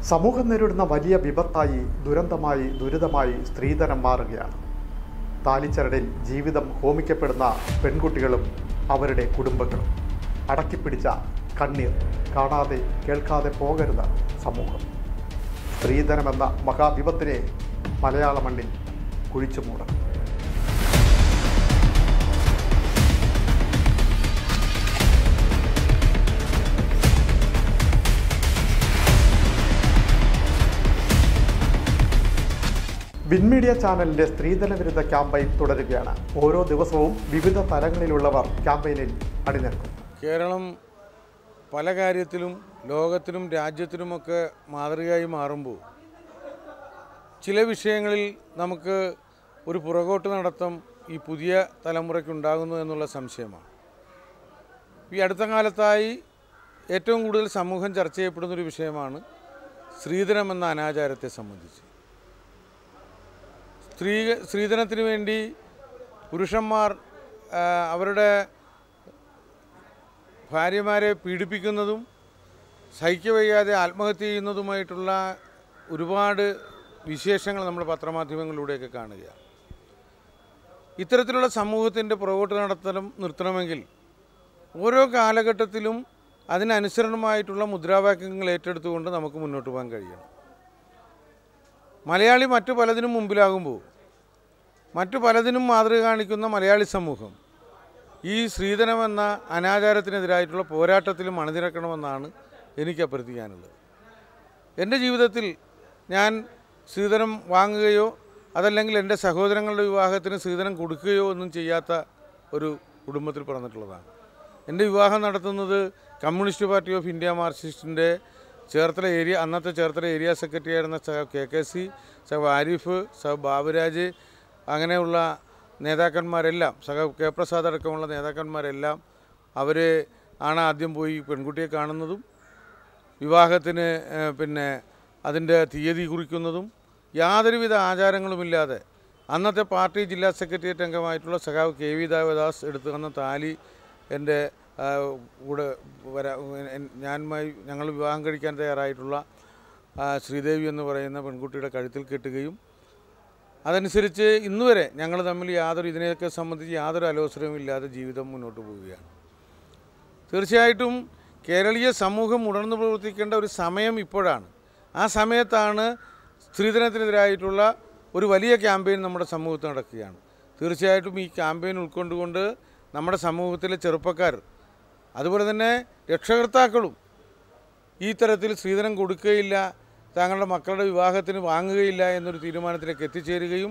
സമൂഹം നേരിടുന്ന വലിയ വിപത്തായി ദുരന്തമായി ദുരിതമായി സ്ത്രീധനം മാറുകയാണ് താലിച്ചരടിൽ ജീവിതം ഹോമിക്കപ്പെടുന്ന പെൺകുട്ടികളും അവരുടെ കുടുംബങ്ങളും അടക്കിപ്പിടിച്ച കണ്ണീർ കാണാതെ കേൾക്കാതെ പോകരുത് സമൂഹം സ്ത്രീധനമെന്ന മഹാവിപത്തിനെ മലയാള മണ്ണിൽ കുഴിച്ചു മൂടണം വിൻമീഡിയ ചാനലിന്റെ സ്ത്രീധന വിരുദ്ധ ക്യാമ്പയിൻ തുടരുകയാണ് ഓരോ ദിവസവും വിവിധ തലങ്ങളിലുള്ളവർ ക്യാമ്പയിനിൽ അണിനിരക്കും കേരളം പല കാര്യത്തിലും ലോകത്തിനും രാജ്യത്തിനുമൊക്കെ മാതൃകയായി മാറുമ്പോൾ ചില വിഷയങ്ങളിൽ നമുക്ക് ഒരു പുറകോട്ട് നടത്തം ഈ പുതിയ തലമുറയ്ക്കുണ്ടാകുന്നു എന്നുള്ള സംശയമാണ് ഈ അടുത്ത കാലത്തായി ഏറ്റവും കൂടുതൽ സമൂഹം ചർച്ച ചെയ്യപ്പെടുന്ന ഒരു വിഷയമാണ് സ്ത്രീധനം എന്ന അനാചാരത്തെ സംബന്ധിച്ച് സ്ത്രീ സ്ത്രീധനത്തിന് വേണ്ടി പുരുഷന്മാർ ആ, അവരുടെ ഭാര്യമാരെ പീഡിപ്പിക്കുന്നതും സഹിക്കവയ്യാതെ ആത്മഹത്യ ചെയ്യുന്നതുമായിട്ടുള്ള ഒരുപാട് വിശേഷങ്ങൾ നമ്മൾ പത്രമാധ്യമങ്ങളിലൂടെയൊക്കെ കാണുകയാണ് ഇത്തരത്തിലുള്ള സമൂഹത്തിൻ്റെ പുറകോട്ട് നടത്തലും നിർത്തണമെങ്കിൽ ഓരോ കാലഘട്ടത്തിലും അതിനനുസരണമായിട്ടുള്ള മുദ്രാവാക്യങ്ങൾ ഏറ്റെടുത്തുകൊണ്ട് നമുക്ക് മുന്നോട്ട് പോകാൻ കഴിയണം മലയാളി മറ്റു പലതിനും മുമ്പിലാകുമ്പോൾ മറ്റു പലതിനും മാതൃക കാണിക്കുന്ന മലയാളി സമൂഹം ഈ സ്ത്രീധനമെന്ന അനാചാരത്തിനെതിരായിട്ടുള്ള പോരാട്ടത്തിലും അണിനിരക്കണമെന്നാണ് എനിക്ക് അഭ്യർത്ഥിക്കാനുള്ളത് എൻ്റെ ജീവിതത്തിൽ ഞാൻ സ്ത്രീധനം വാങ്ങുകയോ അതല്ലെങ്കിൽ എൻ്റെ സഹോദരങ്ങളുടെ വിവാഹത്തിന് സ്ത്രീധനം കൊടുക്കുകയോ ഒന്നും ചെയ്യാത്ത ഒരു കുടുംബത്തിൽ പിറന്നിട്ടുള്ളതാണ് എൻ്റെ വിവാഹം നടത്തുന്നത് കമ്മ്യൂണിസ്റ്റ് പാർട്ടി ഓഫ് ഇന്ത്യ മാർക്സിസ്റ്റിൻ്റെ ചേർത്തല ഏരിയ അന്നത്തെ ചേർത്തല ഏരിയ സെക്രട്ടറി ആയിരുന്ന സഹ കെ കെ സി സഹ ആരിഫ് സഹ ബാബുരാജ് അങ്ങനെയുള്ള നേതാക്കന്മാരെല്ലാം സഹ കെ പ്രസാദ് അടക്കമുള്ള നേതാക്കന്മാരെല്ലാം അവർ ആണ് ആദ്യം പോയി പെൺകുട്ടിയെ കാണുന്നതും വിവാഹത്തിന് ഏഹ്, പിന്നെ അതിൻ്റെ തീയതി കുറിക്കുന്നതും യാതൊരുവിധ ആചാരങ്ങളുമില്ലാതെ അന്നത്തെ പാർട്ടി ജില്ലാ സെക്രട്ടേറിയറ്റ് അംഗമായിട്ടുള്ള സഖാവ് കെ വി ദേവദാസ് എടുത്തു തന്ന താലി എൻ്റെ ആ, കൂടെ വരാ എൻ- ഞാനുമായി ഞങ്ങൾ വിവാഹം കഴിക്കാൻ തയ്യാറായിട്ടുള്ള ആ, ശ്രീദേവി എന്ന് പറയുന്ന പെൺകുട്ടിയുടെ കഴുത്തിൽ കെട്ടുകയും അതനുസരിച്ച് ഇന്നുവരെ ഞങ്ങൾ തമ്മിൽ യാതൊരു ഇതിനെയൊക്കെ സംബന്ധിച്ച് യാതൊരു അലോസരവും ഇല്ലാതെ ജീവിതം മുന്നോട്ട് പോവുകയാണ് തീർച്ചയായിട്ടും കേരളീയ സമൂഹം ഉണർന്നു പ്രവർത്തിക്കേണ്ട ഒരു സമയം ഇപ്പോഴാണ് ആ സമയത്താണ് സ്ത്രീധനത്തിനെതിരായിട്ടുള്ള ഒരു വലിയ ക്യാമ്പയിൻ നമ്മുടെ സമൂഹത്തിൽ നടക്കുകയാണ് തീർച്ചയായിട്ടും ഈ ക്യാമ്പയിൻ ഉൾക്കൊണ്ടുകൊണ്ട് നമ്മുടെ സമൂഹത്തിലെ ചെറുപ്പക്കാർ അതുപോലെ തന്നെ രക്ഷകർത്താക്കളും ഈ തരത്തിൽ സ്ത്രീധനം കൊടുക്കുകയില്ല തങ്ങളുടെ മക്കളുടെ വിവാഹത്തിന് വാങ്ങുകയില്ല എന്നൊരു തീരുമാനത്തിലേക്ക് എത്തിച്ചേരുകയും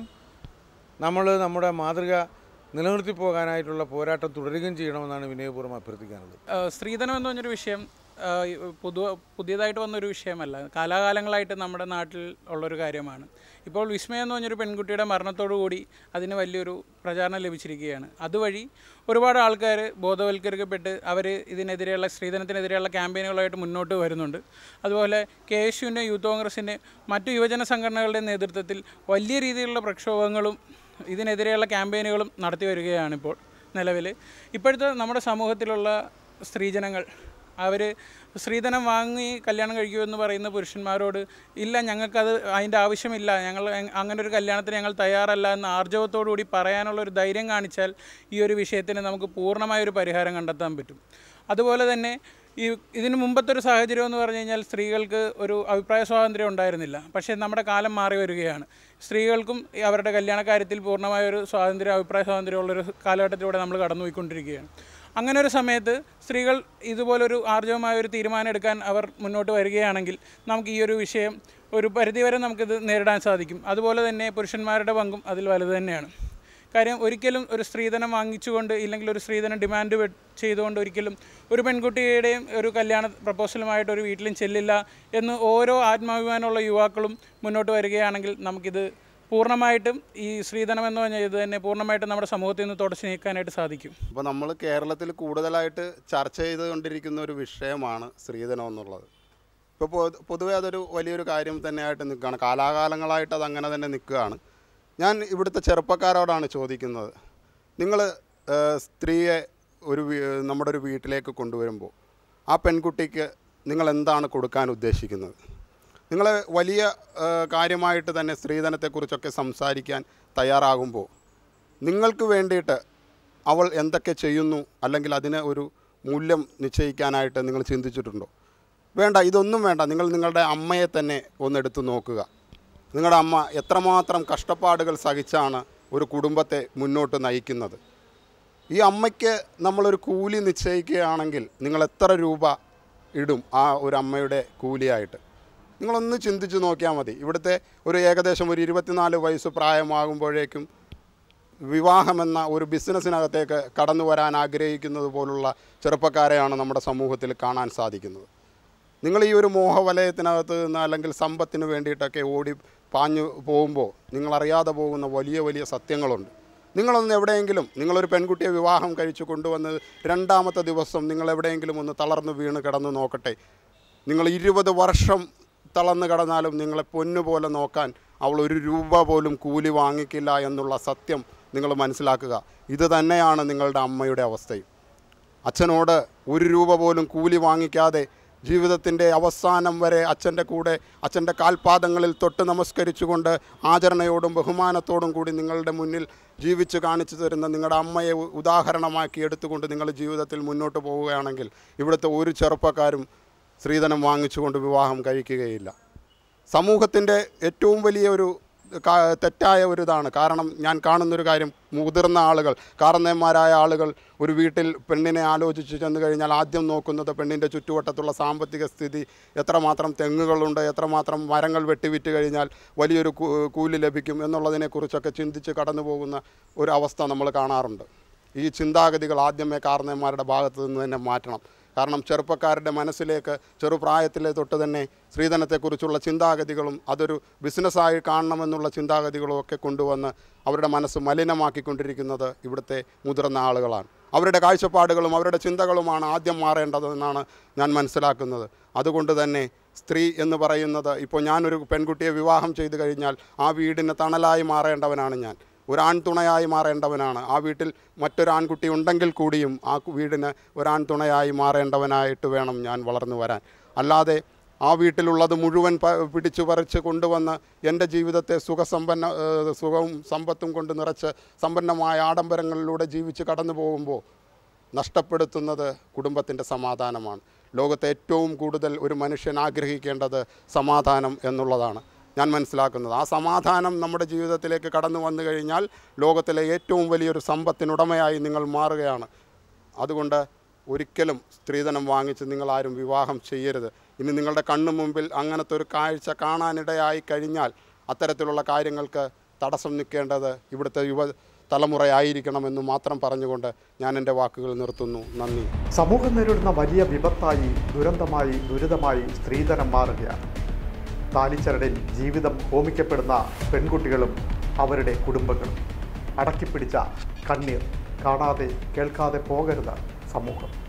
നമ്മൾ നമ്മുടെ മാതൃക നിലനിർത്തി പോകാനായിട്ടുള്ള പോരാട്ടം തുടരുകയും ചെയ്യണമെന്നാണ് വിനയപൂർവ്വം അഭ്യർത്ഥിക്കാനുള്ളത് ആഹ് സ്ത്രീധനം എന്ന് പറഞ്ഞൊരു വിഷയം ആഹ് ഈ പുതു പുതിയതായിട്ട് വന്നൊരു വിഷയമല്ല കാലാകാലങ്ങളായിട്ട് നമ്മുടെ നാട്ടിൽ ഉള്ളൊരു കാര്യമാണ് ഇപ്പോൾ വിസ്മയ എന്ന് പറഞ്ഞൊരു പെൺകുട്ടിയുടെ മരണത്തോടു കൂടി അതിന് വലിയൊരു പ്രചാരണം ലഭിച്ചിരിക്കുകയാണ് അതുവഴി ഒരുപാട് ആൾക്കാർ ബോധവൽക്കരിക്കപ്പെട്ട് അവർ ഇതിനെതിരെയുള്ള സ്ത്രീധനത്തിനെതിരെയുള്ള ക്യാമ്പയിനുകളായിട്ട് മുന്നോട്ട് വരുന്നുണ്ട് അതുപോലെ കെ എസ് യുവിൻ്റെ യൂത്ത് കോൺഗ്രസിൻ്റെ മറ്റു യുവജന സംഘടനകളുടെ നേതൃത്വത്തിൽ വലിയ രീതിയിലുള്ള പ്രക്ഷോഭങ്ങളും ഇതിനെതിരെയുള്ള ക്യാമ്പയിനുകളും നടത്തി വരികയാണിപ്പോൾ നിലവിൽ ഇപ്പോഴത്തെ നമ്മുടെ സമൂഹത്തിലുള്ള സ്ത്രീജനങ്ങൾ അവർ സ്ത്രീധനം വാങ്ങി കല്യാണം കഴിക്കുമെന്ന് പറയുന്ന പുരുഷന്മാരോട് ഇല്ല ഞങ്ങൾക്കത് അതിൻ്റെ ആവശ്യമില്ല ഞങ്ങൾ എങ്- അങ്ങനെ ഒരു കല്യാണത്തിന് ഞങ്ങൾ തയ്യാറല്ല എന്ന് ആർജവത്തോടു കൂടി പറയാനുള്ള ഒരു ധൈര്യം കാണിച്ചാൽ ഈ ഒരു വിഷയത്തിന് നമുക്ക് പൂർണ്ണമായൊരു പരിഹാരം കണ്ടെത്താൻ പറ്റും അതുപോലെ തന്നെ ഈ ഇതിന് മുമ്പത്തെ ഒരു സാഹചര്യം എന്ന് പറഞ്ഞു കഴിഞ്ഞാൽ സ്ത്രീകൾക്ക് ഒരു അഭിപ്രായ സ്വാതന്ത്ര്യം ഉണ്ടായിരുന്നില്ല പക്ഷേ നമ്മുടെ കാലം മാറി വരികയാണ് സ്ത്രീകൾക്കും ഈ അവരുടെ കല്യാണ കാര്യത്തിൽ പൂർണ്ണമായ ഒരു സ്വാതന്ത്ര്യം അഭിപ്രായ സ്വാതന്ത്ര്യമുള്ളൊരു കാലഘട്ടത്തിലൂടെ നമ്മൾ കടന്നുപോയിക്കൊണ്ടിരിക്കുകയാണ് അങ്ങനെ ഒരു സമയത്ത് സ്ത്രീകൾ ഇതുപോലൊരു ആർജവമായ ഒരു തീരുമാനം എടുക്കാൻ അവർ മുന്നോട്ട് വരികയാണെങ്കിൽ നമുക്ക് ഈ ഒരു വിഷയം ഒരു പരിധിവരെ നമുക്കിത് നേരിടാൻ സാധിക്കും അതുപോലെ തന്നെ പുരുഷന്മാരുടെ പങ്കും അതിൽ വലുത് തന്നെയാണ് കാര്യം ഒരിക്കലും ഒരു സ്ത്രീധനം വാങ്ങിച്ചുകൊണ്ട് ഇല്ലെങ്കിൽ ഒരു സ്ത്രീധനം ഡിമാൻഡ് വെ- ചെയ്തുകൊണ്ട് ഒരിക്കലും ഒരു പെൺകുട്ടിയുടെയും ഒരു കല്യാണ പ്രപ്പോസലുമായിട്ട് ഒരു വീട്ടിലും ചെല്ലില്ല എന്ന് ഓരോ ആത്മാഭിമാനമുള്ള യുവാക്കളും മുന്നോട്ട് വരികയാണെങ്കിൽ നമുക്കിത് പൂർണ്ണമായിട്ടും ഈ സ്ത്രീധനം എന്ന് പറഞ്ഞാൽ ഇത് തന്നെ പൂർണ്ണമായിട്ടും നമ്മുടെ സമൂഹത്തിൽ നിന്ന് തുടച്ചു നീക്കാനായിട്ട് സാധിക്കും അപ്പോൾ നമ്മൾ കേരളത്തിൽ കൂടുതലായിട്ട് ചർച്ച ചെയ്തുകൊണ്ടിരിക്കുന്ന ഒരു വിഷയമാണ് സ്ത്രീധനം എന്നുള്ളത് ഇപ്പോൾ പൊ- പൊതുവെ അതൊരു വലിയൊരു കാര്യം തന്നെയായിട്ട് നിൽക്കുകയാണ് കാലാകാലങ്ങളായിട്ട് അത് അങ്ങനെ തന്നെ നിൽക്കുകയാണ് ഞാൻ ഇവിടുത്തെ ചെറുപ്പക്കാരോടാണ് ചോദിക്കുന്നത് നിങ്ങൾ സ്ത്രീയെ ഒരു വീ- നമ്മുടെ ഒരു വീട്ടിലേക്ക് കൊണ്ടുവരുമ്പോൾ ആ പെൺകുട്ടിക്ക് നിങ്ങൾ എന്താണ് കൊടുക്കാൻ ഉദ്ദേശിക്കുന്നത് നിങ്ങൾ വലിയ ആ, കാര്യമായിട്ട് തന്നെ സ്ത്രീധനത്തെക്കുറിച്ചൊക്കെ സംസാരിക്കാൻ തയ്യാറാകുമ്പോൾ നിങ്ങൾക്ക് വേണ്ടിയിട്ട് അവൾ എന്തൊക്കെ ചെയ്യുന്നു അല്ലെങ്കിൽ അതിന് ഒരു മൂല്യം നിശ്ചയിക്കാനായിട്ട് നിങ്ങൾ ചിന്തിച്ചിട്ടുണ്ടോ വേണ്ട ഇതൊന്നും വേണ്ട നിങ്ങൾ നിങ്ങളുടെ അമ്മയെ തന്നെ ഒന്നെടുത്ത് നോക്കുക നിങ്ങളുടെ അമ്മ എത്രമാത്രം കഷ്ടപ്പാടുകൾ സഹിച്ചാണ് ഒരു കുടുംബത്തെ മുന്നോട്ട് നയിക്കുന്നത് ഈ അമ്മയ്ക്ക് നമ്മളൊരു കൂലി നിശ്ചയിക്കുകയാണെങ്കിൽ നിങ്ങൾ എത്ര രൂപ ഇടും ആ ഒരു അമ്മയുടെ കൂലിയായിട്ട് നിങ്ങളൊന്ന് ചിന്തിച്ച് നോക്കിയാൽ മതി ഇവിടുത്തെ ഒരു ഏകദേശം ഒരു ഇരുപത്തിനാല് വയസ്സ് പ്രായമാകുമ്പോഴേക്കും വിവാഹമെന്ന ഒരു ബിസിനസ്സിനകത്തേക്ക് കടന്നു വരാൻ ആഗ്രഹിക്കുന്നത് പോലുള്ള ചെറുപ്പക്കാരെയാണ് നമ്മുടെ സമൂഹത്തിൽ കാണാൻ സാധിക്കുന്നത് നിങ്ങൾ ഈ ഒരു മോഹവലയത്തിനകത്ത് നിന്ന് അല്ലെങ്കിൽ സമ്പത്തിന് വേണ്ടിയിട്ടൊക്കെ ഓടി പാഞ്ഞു പോകുമ്പോൾ നിങ്ങളറിയാതെ പോകുന്ന വലിയ വലിയ സത്യങ്ങളുണ്ട് നിങ്ങളൊന്ന് എവിടെയെങ്കിലും നിങ്ങളൊരു പെൺകുട്ടിയെ വിവാഹം കഴിച്ചു കൊണ്ടുവന്ന് രണ്ടാമത്തെ ദിവസം നിങ്ങൾ എവിടെയെങ്കിലും ഒന്ന് തളർന്നു വീണ് കിടന്ന് നോക്കട്ടെ നിങ്ങൾ ഇരുപത് വർഷം തളർന്നു കിടന്നാലും നിങ്ങളെ പൊന്നുപോലെ നോക്കാൻ അവൾ ഒരു രൂപ പോലും കൂലി വാങ്ങിക്കില്ല എന്നുള്ള സത്യം നിങ്ങൾ മനസ്സിലാക്കുക ഇത് തന്നെയാണ് നിങ്ങളുടെ അമ്മയുടെ അവസ്ഥയും അച്ഛനോട് ഒരു രൂപ പോലും കൂലി വാങ്ങിക്കാതെ ജീവിതത്തിൻ്റെ അവസാനം വരെ അച്ഛൻ്റെ കൂടെ അച്ഛൻ്റെ കാൽപാദങ്ങളിൽ തൊട്ട് നമസ്കരിച്ചുകൊണ്ട് ആചരണയോടും ബഹുമാനത്തോടും കൂടി നിങ്ങളുടെ മുന്നിൽ ജീവിച്ച് കാണിച്ചു തരുന്ന നിങ്ങളുടെ അമ്മയെ ഉ- ഉദാഹരണമാക്കി എടുത്തുകൊണ്ട് നിങ്ങൾ ജീവിതത്തിൽ മുന്നോട്ട് പോവുകയാണെങ്കിൽ ഇവിടുത്തെ ഒരു ചെറുപ്പക്കാരും സ്ത്രീധനം വാങ്ങിച്ചുകൊണ്ട് വിവാഹം കഴിക്കുകയില്ല സമൂഹത്തിൻ്റെ ഏറ്റവും വലിയ ഒരു കാ- തെറ്റായ ഒരു ഇതാണ് കാരണം ഞാൻ കാണുന്നൊരു കാര്യം മുതിർന്ന ആളുകൾ കാരണന്മാരായ ആളുകൾ ഒരു വീട്ടിൽ പെണ്ണിനെ ആലോചിച്ച് ചെന്ന് കഴിഞ്ഞാൽ ആദ്യം നോക്കുന്നത് പെണ്ണിൻ്റെ ചുറ്റുവട്ടത്തുള്ള സാമ്പത്തിക സ്ഥിതി എത്രമാത്രം തെങ്ങുകളുണ്ട് എത്രമാത്രം മരങ്ങൾ വെട്ടിവിറ്റ് കഴിഞ്ഞാൽ വലിയൊരു കൂ- കൂലി ലഭിക്കും എന്നുള്ളതിനെക്കുറിച്ചൊക്കെ ചിന്തിച്ച് കടന്നു പോകുന്ന ഒരു അവസ്ഥ നമ്മൾ കാണാറുണ്ട് ഈ ചിന്താഗതികൾ ആദ്യമേ കാരണന്മാരുടെ ഭാഗത്ത് നിന്ന് തന്നെ മാറ്റണം കാരണം ചെറുപ്പക്കാരുടെ മനസ്സിലേക്ക് ചെറുപ്രായത്തിലെ തൊട്ട് തന്നെ സ്ത്രീധനത്തെക്കുറിച്ചുള്ള ചിന്താഗതികളും അതൊരു ബിസിനസ്സായി കാണണമെന്നുള്ള ചിന്താഗതികളും ഒക്കെ കൊണ്ടുവന്ന് അവരുടെ മനസ്സ് മലിനമാക്കിക്കൊണ്ടിരിക്കുന്നത് ഇവിടുത്തെ മുതിർന്ന ആളുകളാണ് അവരുടെ കാഴ്ചപ്പാടുകളും അവരുടെ ചിന്തകളുമാണ് ആദ്യം മാറേണ്ടതെന്നാണ് ഞാൻ മനസ്സിലാക്കുന്നത് അതുകൊണ്ട് തന്നെ സ്ത്രീ എന്ന് പറയുന്നത് ഇപ്പോൾ ഞാനൊരു പെൺകുട്ടിയെ വിവാഹം ചെയ്തു കഴിഞ്ഞാൽ ആ വീടിന് തണലായി മാറേണ്ടവനാണ് ഞാൻ ഒരാൺ തുണയായി മാറേണ്ടവനാണ് ആ വീട്ടിൽ മറ്റൊരു ആൺകുട്ടി ഉണ്ടെങ്കിൽ കൂടിയും ആ കു- വീടിന് ഒരാൺ തുണയായി മാറേണ്ടവനായിട്ട് വേണം ഞാൻ വളർന്നു വരാൻ അല്ലാതെ ആ വീട്ടിലുള്ളത് മുഴുവൻ പ പിടിച്ചു പറിച്ച് കൊണ്ടുവന്ന് എൻ്റെ ജീവിതത്തെ സുഖസമ്പന്ന ഏഹ് സുഖവും സമ്പത്തും കൊണ്ട് നിറച്ച് സമ്പന്നമായ ആഡംബരങ്ങളിലൂടെ ജീവിച്ച് കടന്നു പോകുമ്പോൾ നഷ്ടപ്പെടുത്തുന്നത് കുടുംബത്തിൻ്റെ സമാധാനമാണ് ലോകത്തെ ഏറ്റവും കൂടുതൽ ഒരു മനുഷ്യൻ ആഗ്രഹിക്കേണ്ടത് സമാധാനം എന്നുള്ളതാണ് ഞാൻ മനസ്സിലാക്കുന്നത് ആ സമാധാനം നമ്മുടെ ജീവിതത്തിലേക്ക് കടന്നു വന്നു കഴിഞ്ഞാൽ ലോകത്തിലെ ഏറ്റവും വലിയൊരു സമ്പത്തിനുടമയായി നിങ്ങൾ മാറുകയാണ് അതുകൊണ്ട് ഒരിക്കലും സ്ത്രീധനം വാങ്ങിച്ച് നിങ്ങളാരും വിവാഹം ചെയ്യരുത് ഇനി നിങ്ങളുടെ കണ്ണു മുമ്പിൽ അങ്ങനത്തെ ഒരു കാഴ്ച കാണാനിടയായി കഴിഞ്ഞാൽ അത്തരത്തിലുള്ള കാര്യങ്ങൾക്ക് തടസ്സം നിൽക്കേണ്ടത് ഇവിടുത്തെ യുവ തലമുറയായിരിക്കണമെന്ന് മാത്രം പറഞ്ഞുകൊണ്ട് ഞാൻ എൻ്റെ വാക്കുകൾ നിർത്തുന്നു നന്ദി സമൂഹം നേരിടുന്ന വലിയ വിപത്തായി ദുരന്തമായി ദുരിതമായി സ്ത്രീധനം മാറുകയാണ് താലിച്ചരടിൽ ജീവിതം ഹോമിക്കപ്പെടുന്ന പെൺകുട്ടികളും അവരുടെ കുടുംബങ്ങളും അടക്കിപ്പിടിച്ച കണ്ണീർ കാണാതെ കേൾക്കാതെ പോകരുത് സമൂഹം